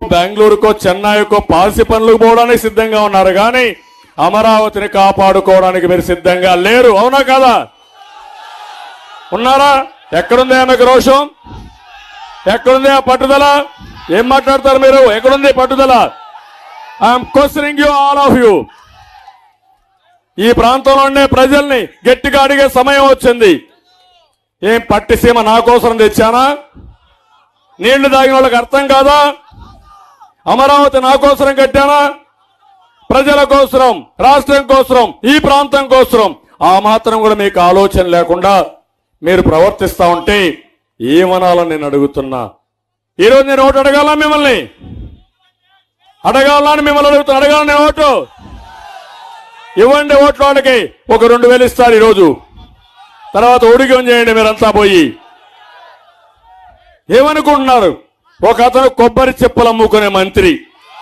బెంగళూరుకో చెన్నైకో policy పనులకు పోవడానికి సిద్ధంగా ఉన్నారు కానీ అమరావతిని కాపాడుకోవడానికి మీరు సిద్ధంగా లేరు అవునా కదా ఉన్నారా ఎక్కడుంది ఆమెకు రోషం ఎక్కడుంది ఆ పట్టుదల ఏం మాట్లాడతారు మీరు ఎక్కడుంది పట్టుదల I'm questioning you all of you ఈ ప్రాంతంలో ఉండే ప్రజల్ని గట్టిగా అడిగే సమయం వచ్చింది ఏం పట్టిసీమ నా కోసం తెచ్చానా నీళ్లు తాగిన వాళ్ళకి అర్థం కాదా అమరావతి నా కోసరం కట్టానా ప్రజల కోసరం రాష్ట్రం కోసరం ఈ ప్రాంతం కోసరం ఆ మాత్రం కూడా మీకు ఆలోచన లేకుండా మీరు ప్రవర్తిస్తా ఉంటే ఏమనాలని నేను అడుగుతున్నా ఈరోజు నేను ఓటు అడగాల మిమ్మల్ని అడగాలని మిమ్మల్ని అడుగుతున్నా అడగాల నేను ఓటు ఇవ్వండి ఓట్ల వాళ్ళకి ఒక రెండు వేలు ఇస్తారు ఈరోజు తర్వాత ఉడిగం చేయండి మీరంతా పోయి ఏమనుకుంటున్నారు ఒక అతను కొబ్బరి చెప్పులు అమ్ముకునే మంత్రి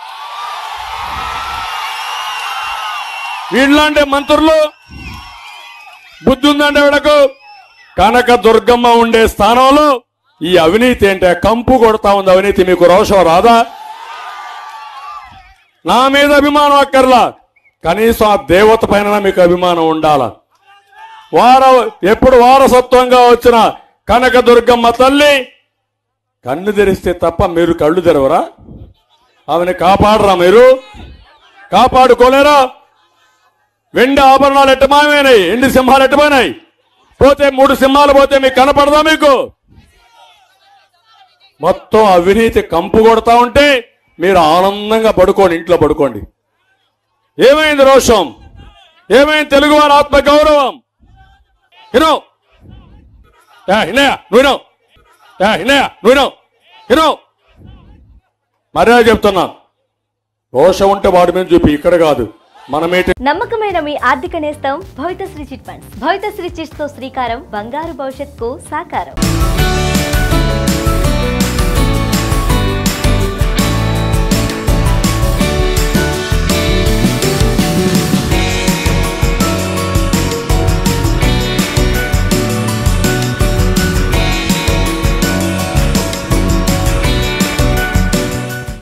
వీళ్ళంటే మంత్రులు బుద్ధి ఉందంటే వీడకు కనక దుర్గమ్మ ఉండే స్థానంలో ఈ అవినీతి ఏంటే కంపు కొడతా ఉంది అవినీతి మీకు రోషం రాదా నా మీద అభిమానం అక్కర్లా కనీసం ఆ దేవత పైన మీకు అభిమానం ఉండాల వార ఎప్పుడు వారసత్వంగా వచ్చిన కనక దుర్గమ్మ తల్లి కన్ను తెరిస్తే తప్ప మీరు కళ్ళు తెరవరా ఆమెను కాపాడరా మీరు కాపాడుకోలేరా వెండి ఆభరణాలు ఎట్టమామైనాయి ఎండి సింహాలు ఎట్టమైనాయి పోతే మూడు సింహాలు పోతే మీకు కనపడదా మీకు మొత్తం అవినీతి కంపు కొడతా ఉంటే మీరు ఆనందంగా పడుకోండి ఇంట్లో పడుకోండి ఏమైంది రోషం ఏమైంది తెలుగువారి ఆత్మ గౌరవం హినో హినయా నువ్వు హినయా నువ్వు హినో మర్యాద చెప్తున్నా రోషం ఉంటే వాడి మీద చూపి ఇక్కడ కాదు మనమేంటి నమ్మకమైన మీ ఆర్థిక నేస్తం Bhavithasri chit funds Bhavithasri chits తో శ్రీకారం బంగారు భవిష్యత్కు సాకారం